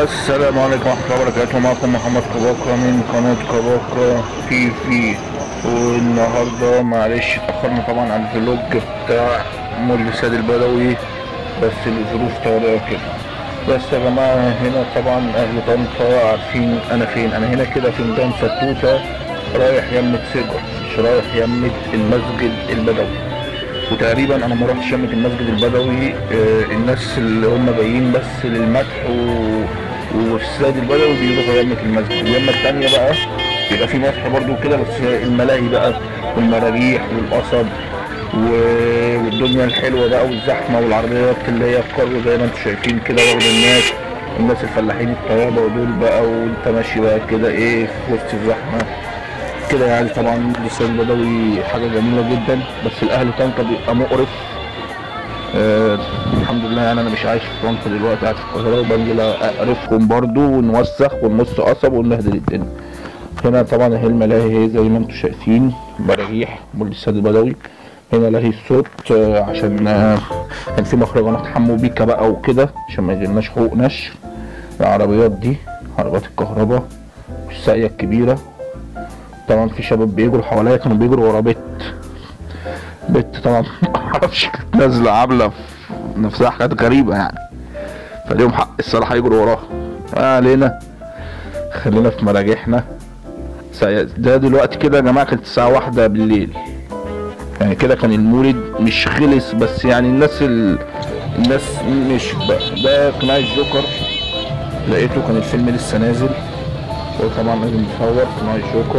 السلام عليكم ورحمة الله وبركاته معكم محمد كباكا من قناة كباكا تي في والنهاردة معلش اتأخرنا طبعا عن الفلوج بتاع مول السيد البدوي بس لظروف طارئة كده بس يا جماعة هنا طبعا أهل طنطا عارفين أنا فين أنا هنا كده في ميدان فتوتة رايح يمة سجر مش رايح يمة المسجد البدوي وتقريبا انا ما رحتش يمة المسجد البدوي آه، الناس اللي هم جايين بس للمدح و... وفي السيد البدوي بيروحوا يمة المسجد اليمة التانية بقى بيبقى في مدح برضو كده بس الملاهي بقى والمراجيح والقصب و... والدنيا الحلوة بقى والزحمة والعربيات اللي هي الكارو زي ما انتم شايفين كده واخدة الناس الناس الفلاحين الطيابة ودول بقى وانت ماشي بقى كده ايه في وسط الزحمة كده يعني طبعا السيد البدوي حاجة جميلة جدا بس الأهل طنطا بيبقى مقرف آه الحمد لله يعني أنا مش عايش في طنطا دلوقتي قاعد في القاهرة وبنزل أقرفهم برضو ونوسخ ونمص قصب ونبهدل الدنيا هنا طبعا اهي الملاهي هي زي ما انتم شايفين براجيح مول السيد البدوي هنا لاهي الصوت آه عشان آه كان في مهرجانات حمو بيكا بقى وكده عشان ما يجيلناش حقوق نشر العربيات دي عربيات الكهرباء والساقية الكبيرة طبعا في شباب بيجروا حواليا كانوا بيجروا ورا بيت بيت طبعا معرفش كانت نازله عامله في نفسها حاجات غريبه يعني فليهم حق الصراحه يجروا وراها ما علينا خلينا في مراجعنا سا- ده دلوقتي كده يا جماعه كانت الساعه واحدة بالليل يعني كده كان المولد مش خلص بس يعني الناس ال... الناس مش بقى. ده قناع الجوكر لقيته كان الفيلم لسه نازل وطبعا لازم نصور قناع الجوكر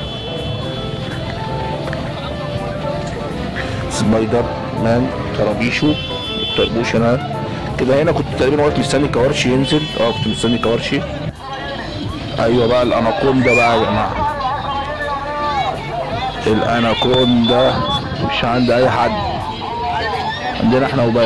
سبايدر مان طرابيشو الطربوش انا كده هنا كنت تقريبا واقف مستني كوارشي ينزل اه كنت مستني كوارشي ايوه بقى الاناكوندا بقى يا جماعه الاناكوندا مش عند اي حد عندنا احنا وبس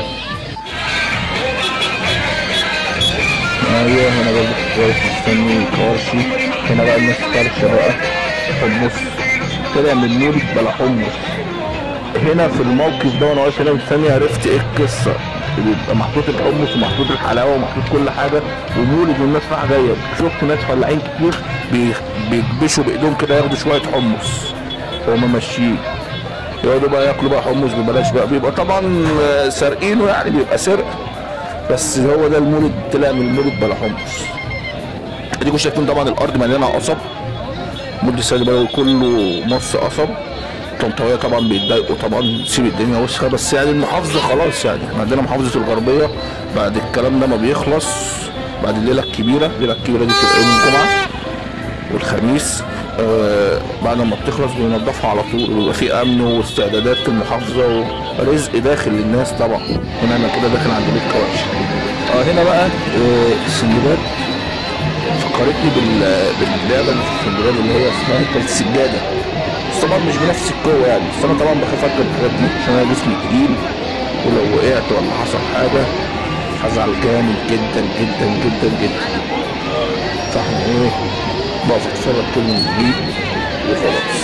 ايوه هنا برضه كنت واقف مستني كوارشي هنا بقى الناس طرشه بقى حمص طلع من المولد بلا حمص هنا في الموقف ده وانا واقف هنا مستني عرفت ايه القصه بيبقى محطوط الحمص ومحطوط الحلاوه ومحطوط كل حاجه ومولد والناس رايحه جايه شفت ناس فلاحين كتير بي- بيكبشوا بايدهم كده ياخدوا شويه حمص وهم ماشيين يقعدوا بقى ياكلوا بقى حمص ببلاش بقى بيبقى طبعا آه، سارقينه يعني بيبقى سرقه بس هو ده المولد طلع من المولد بلا حمص اديكم شايفين طبعا الارض مليانه قصب مولد السيد البدوي كله مص قصب طنطاوية طبعا بيتضايقوا طبعا سيب الدنيا وسخة بس يعني المحافظة خلاص يعني احنا عندنا محافظة الغربية بعد الكلام ده ما بيخلص بعد الليلة الكبيرة الليلة الكبيرة دي بتبقى يوم الجمعة والخميس آه بعد ما بتخلص بينضفها على طول ويبقى في امن واستعدادات في المحافظة ورزق داخل للناس طبعا هنا انا كده داخل عند بيت كوارش اه هنا بقى آه السندباد فكرتني بال- باللعبه اللي في السندباد اللي هي اسمها كانت السجاده بس طبعا مش بنفس القوه يعني بس انا طبعا بخاف اركب الحاجات دي عشان انا جسمي تقيل ولو وقعت ولا حصل حاجه هزعل جامد جدا جدا جدا جدا فاحنا ايه بقف اتفرج كل من جديد وخلاص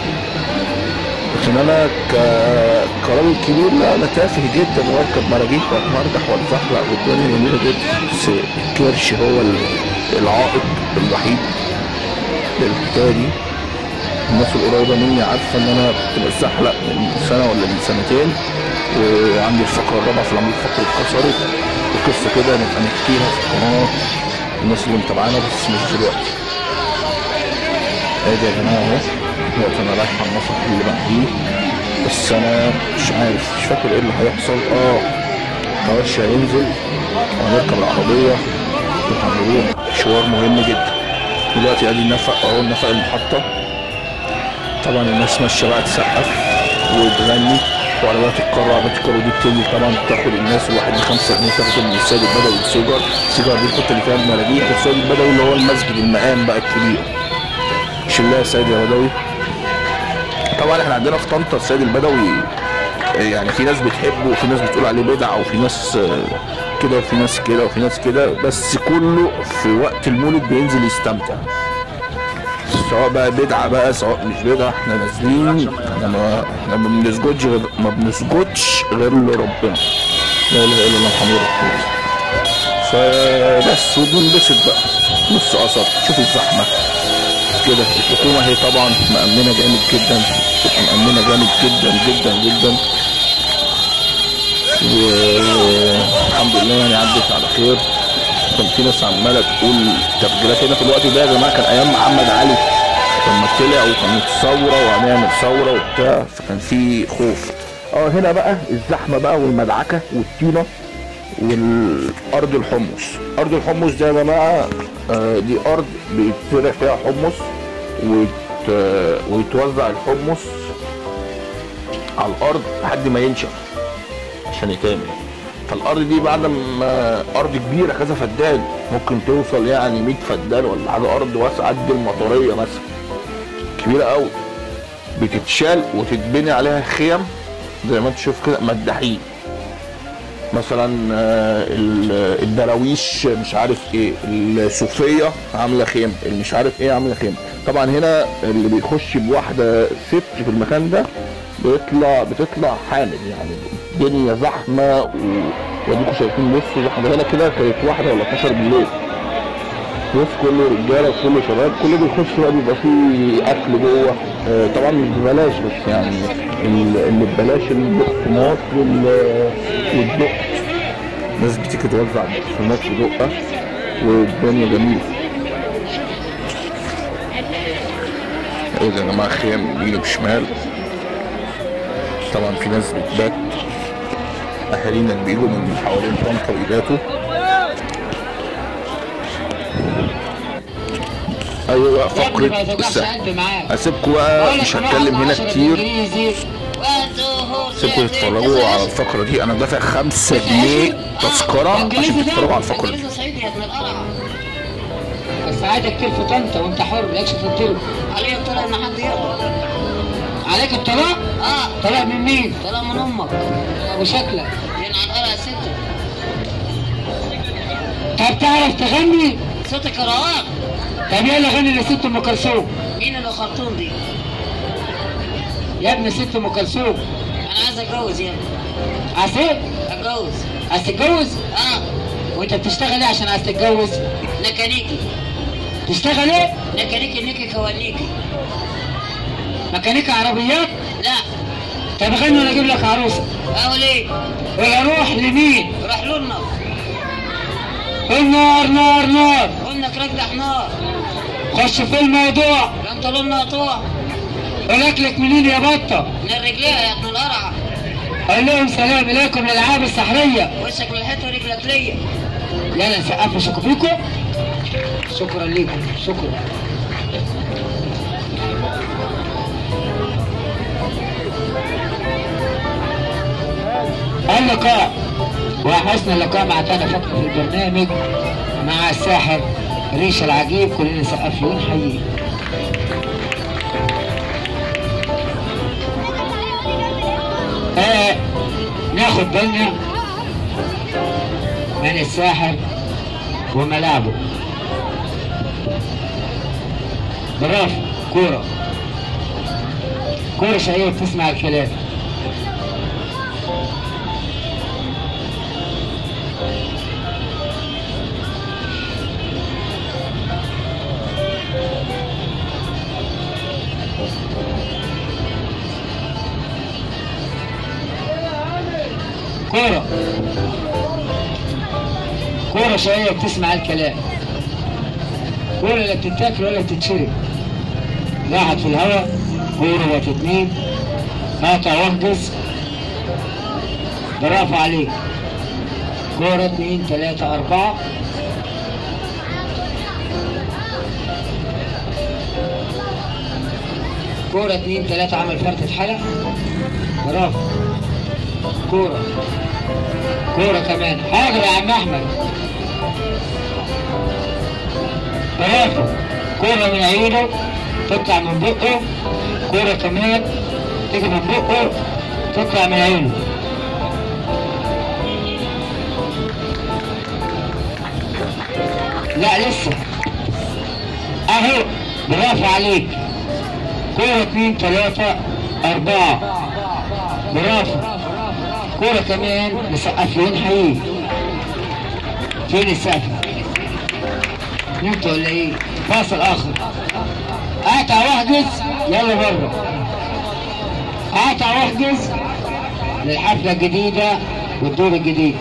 لكن انا ك كراجل كبير لا انا تافه جدا واركب مراجيح واتمرجح واتزحلق والدنيا جميله جدا بس الكرش هو ال- العائق الوحيد للحكايه دي الناس القريبه مني عارفه ان انا كنت بتزحلق من سنه ولا من سنتين وعندي الفقره الرابعه في العمود الفقري اتكسرت وقصه كده نبقى نحكيها في القناه الناس اللي متابعانا بس مش دلوقتي ادي يا جماعه اهو دلوقتي انا رايح على المسرح اللي بعديه بس انا مش عارف مش فاكر ايه اللي هيحصل اه كوارش هينزل وهنركب العربيه وهنروح مشوار مهم جدا دلوقتي ادي النفق اهو نفق المحطه طبعا الناس ماشيه بقى تسقف وتغني وعربيات الكار وعربيات الكار دي بتنزل طبعا تاخد الناس الواحد بخمسة جنيه تاخد من السيد البدوي السيجار السيجار دي الحته اللي فيها المراجيح والسيد البدوي اللي هو المسجد المقام بقى الكبير شلها يا سيد يا بدوي طبعا احنا عندنا في طنطا السيد البدوي يعني في ناس بتحبه وفي ناس بتقول عليه بدعة وفي ناس آه، كده وفي ناس كده وفي ناس كده بس كله في وقت المولد بينزل يستمتع سواء بقى بدعة بقى سواء مش بدعة احنا نازلين احنا ما احنا ما بنسجدش غير ما بنسجدش غير لربنا لا اله الا الله محمد رسول الله فبس وبننبسط بقى نص قصر شوف الزحمه كده الحكومه هي طبعا مأمنه جامد جدا تبقى مأمنه جامد جدا جدا جدا والحمد لله يعني عدت على خير كان في ناس عماله تقول تسجيلات هنا في الوقت ده يا جماعه كان ايام محمد علي لما طلع وكانت ثوره وهنعمل ثوره وبتاع فكان في خوف اه هنا بقى الزحمه بقى والمدعكه والطينه والارض الحمص ارض الحمص ده يا جماعه آه، دي ارض بيتزرع فيها حمص ويت... آه، ويتوزع الحمص على الارض لحد ما ينشف عشان يتعمل فالارض دي بعد ما ارض كبيره كذا فدان ممكن توصل يعني 100 فدان ولا حاجه ارض واسعه قد المطريه مثلا كبيره قوي بتتشال وتتبني عليها خيم زي ما انت شوف كده مداحين مثلا آه، ال- الدراويش مش عارف ايه الصوفيه عامله خيم اللي مش عارف ايه عامله خيم طبعا هنا اللي بيخش بواحده ست في المكان ده بيطلع بتطلع حامل يعني الدنيا زحمه و... واديكم شايفين بصوا زحمه هنا كده كانت واحده ولا 12 بالليل بص كله رجاله وكله شباب كله بيخش بقى بيبقى فيه اكل جوه آه، طبعا مش ببلاش بس يعني ال- اللي ببلاش البقسماط وال- والدق ناس بتيجي توزع بقسماط ودقه والدنيا جميله ايه ده يا جماعه خيام يمين وشمال طبعا في ناس بتبات اهالينا اللي بيجوا من حوالين طنطا بيباتوا ايوه بقى فقره السهل هسيبكم بقى مش هتكلم هنا كتير سيبكم تتفرجوا على الفقره دي انا دافع 5 جنيه تذكره عشان تتفرجوا على الفقره دي بس عادي كتير في طنطا وانت حر مالكش تطلب عليا الطلاق ان حد يقدر عليك الطلاق؟ اه طلاق من مين؟ طلاق من امك ابو شكلك لان على القرع ستة طب تعرف تغني؟ صوتك رواق طب يلا غني لست ام كلثوم مين اللي خرطوم دي؟ يا ابن ست ام كلثوم انا عايز اتجوز يعني عايز ايه؟ اتجوز عايز تتجوز؟ اه وانت بتشتغل ايه عشان عايز تتجوز؟ ميكانيكي تشتغل ايه؟ ميكانيكي نيكي كوانيكي ميكانيكا عربيات؟ لا طب غني وانا اجيب لك عروسه اقول ايه؟ ولا اروح لمين؟ روح لنا النار نار نار قلنا رجع نار خش في الموضوع لا انت لنا قطوع الاكلك منين يا بطه؟ من الرجليه يا ابن القرعه قال لهم سلام اليكم الالعاب السحريه وشك للحيط ورجلك ليا يلا نسقف لكم فيكم شكرا ليكم شكرا اللقاء وحسن اللقاء مع تانا فقط في البرنامج مع الساحر ريش العجيب كلنا نسقف له ونحييه آه ناخد بالنا من الساحر وملاعبه برافو كورة كورة شقية بتسمع الكلام كورة كورة شقية بتسمع الكلام كورة لا بتتاكل ولا بتتشرب راحت في الهواء كورة بقت اتنين قاطع واحجز برافو عليك كورة اتنين تلاتة أربعة كورة اتنين تلاتة عمل فرقة حلق برافو كورة كورة كمان حاضر يا عم أحمد برافو كورة من عينه تطلع من بقه كورة كمان تيجي من بقه تطلع من عينه لا لسه اهو برافو عليك كورة اتنين تلاتة أربعة برافو كورة كمان نسقف له ونحييه فين السقف نمت ولا ايه فاصل اخر قاطع واحجز يلا بره قاطع واحجز للحفله الجديده والدور الجديد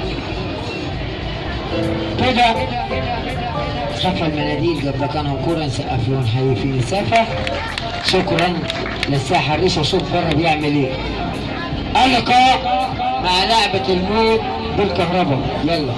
كده خفى المناديل قبل كانوا كورة نسقف لهم حي في مسافة شكرا للساحة الريشة شوف بره بيعمل ايه اللقاء مع لعبة الموت بالكهرباء يلا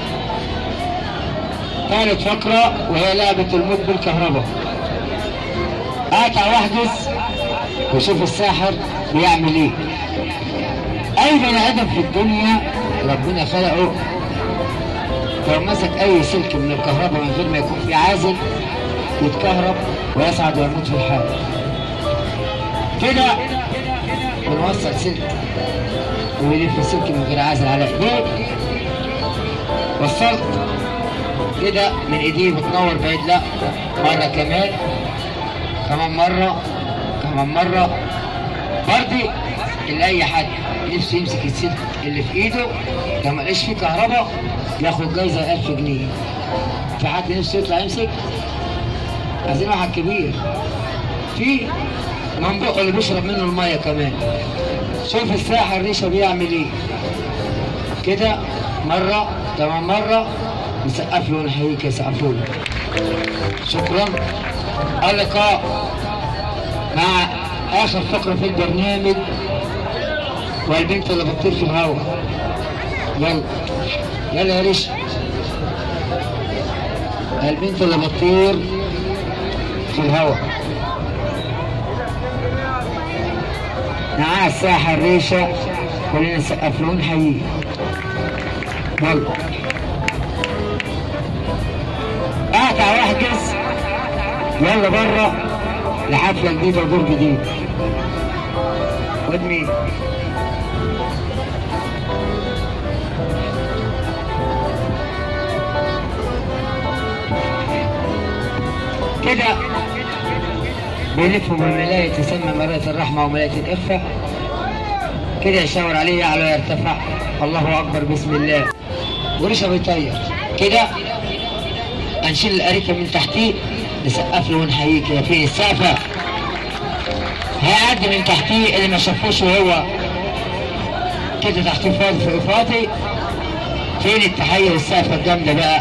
ثالث فقرة وهي لعبة الموت بالكهرباء قاطع واحجز وشوف الساحر بيعمل ايه اي بني ادم في الدنيا ربنا خلقه لو مسك اي سلك من الكهرباء من غير ما يكون في عازل يتكهرب ويصعد ويموت في الحال كده بنوصل سلك ويلف السلك من غير عازل على ايديه وصلت كده من ايديه بتنور بعيد لا مرة كمان كمان مرة كمان مرة برضي اللي اي حد نفسه يمسك السلك اللي في ايده لما لقاش فيه كهرباء ياخد جايزة 1000 جنيه في حد نفسه يطلع يمسك عايزين واحد كبير في من بقه اللي بيشرب منه المية كمان شوف الساحر ريشة بيعمل ايه كده مرة كمان مرة نسقف له ونحييك يسقفوا له شكرا اللقاء مع اخر فقرة في البرنامج والبنت اللي بتطير في الهواء يلا يلا يا ريش البنت اللي بتطير في الهواء معاها الساحة الريشة كلنا نسقف له ونحييه يلا قاطع واحجز يلا بره لحفلة جديدة ودور جديد خد مين كده بيلفوا بالملاية تسمى مراية الرحمة وملاية الإخفة كده يشاور عليه يعلى ويرتفع الله أكبر بسم الله ورشا بيطير كده هنشيل الأريكة من تحتيه نسقف له ونحييه كده فين السقفة هيعدي من تحتيه اللي ما شافوش وهو كده تحتيه فاضي في فاضي فين التحية والسقفة الجامدة بقى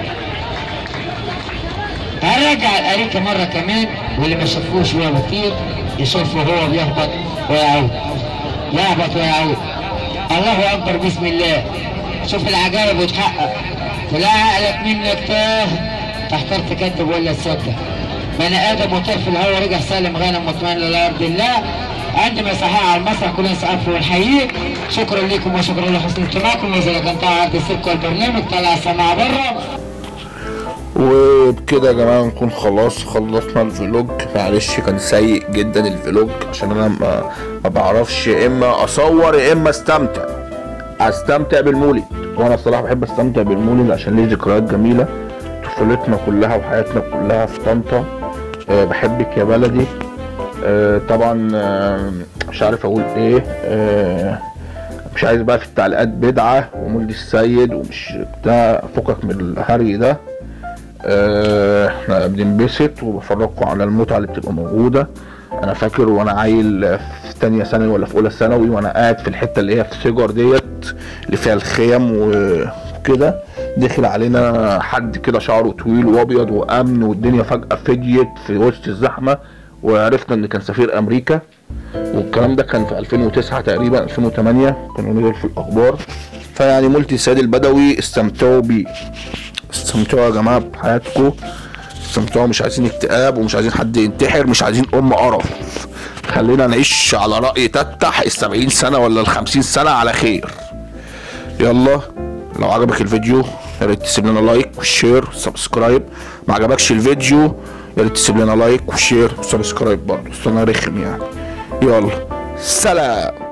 هرجع الأريكة مرة كمان واللي ما شافوش وهو بيطير يشوفه وهو بيهبط ويعود يهبط ويعود الله أكبر بسم الله شوف العجائب وتحقق تلاقي عقلك منك تاه تحتار تكذب ولا تصدق بني آدم وطير في الهواء رجع سالم غانم مطمئن لأرض الله عندما صحيح على المسرح كلنا نسقف ونحييه شكرا لكم وشكرا لحسن استماعكم وإذا كان طالع عرض السلك والبرنامج طلع السماعة بره وبكده يا جماعه نكون خلاص خلصنا الفلوج معلش كان سيء جدا الفلوج عشان انا ما, ما بعرفش يا اما اصور يا اما استمتع استمتع بالمولد وانا الصراحه بحب استمتع بالمولد عشان ليه ذكريات جميله طفولتنا كلها وحياتنا كلها في طنطا أه بحبك يا بلدي أه طبعا أه مش عارف اقول ايه أه مش عايز بقى في التعليقات بدعه ومولد السيد ومش بتاع فكك من الهري ده آه، احنا بننبسط وبفرجكم على المتعه اللي بتبقى موجوده انا فاكر وانا عيل في تانية ثانوي ولا في اولى ثانوي وانا قاعد في الحته اللي هي في سيجار ديت اللي فيها الخيم وكده دخل علينا حد كده شعره طويل وابيض وامن والدنيا فجاه فديت في وسط الزحمه وعرفنا ان كان سفير امريكا والكلام ده كان في 2009 تقريبا 2008 كانوا نزل في الاخبار فيعني مولتي السيد البدوي استمتعوا بيه استمتعوا يا جماعه بحياتكم استمتعوا مش عايزين اكتئاب ومش عايزين حد ينتحر مش عايزين ام قرف خلينا نعيش على رأي تتح السبعين سنة ولا الخمسين سنة على خير يلا لو عجبك الفيديو يا ريت تسيب لنا لايك وشير وسبسكرايب ما عجبكش الفيديو يا ريت تسيب لنا لايك وشير وسبسكرايب برضه بس انا رخم يعني يلا سلام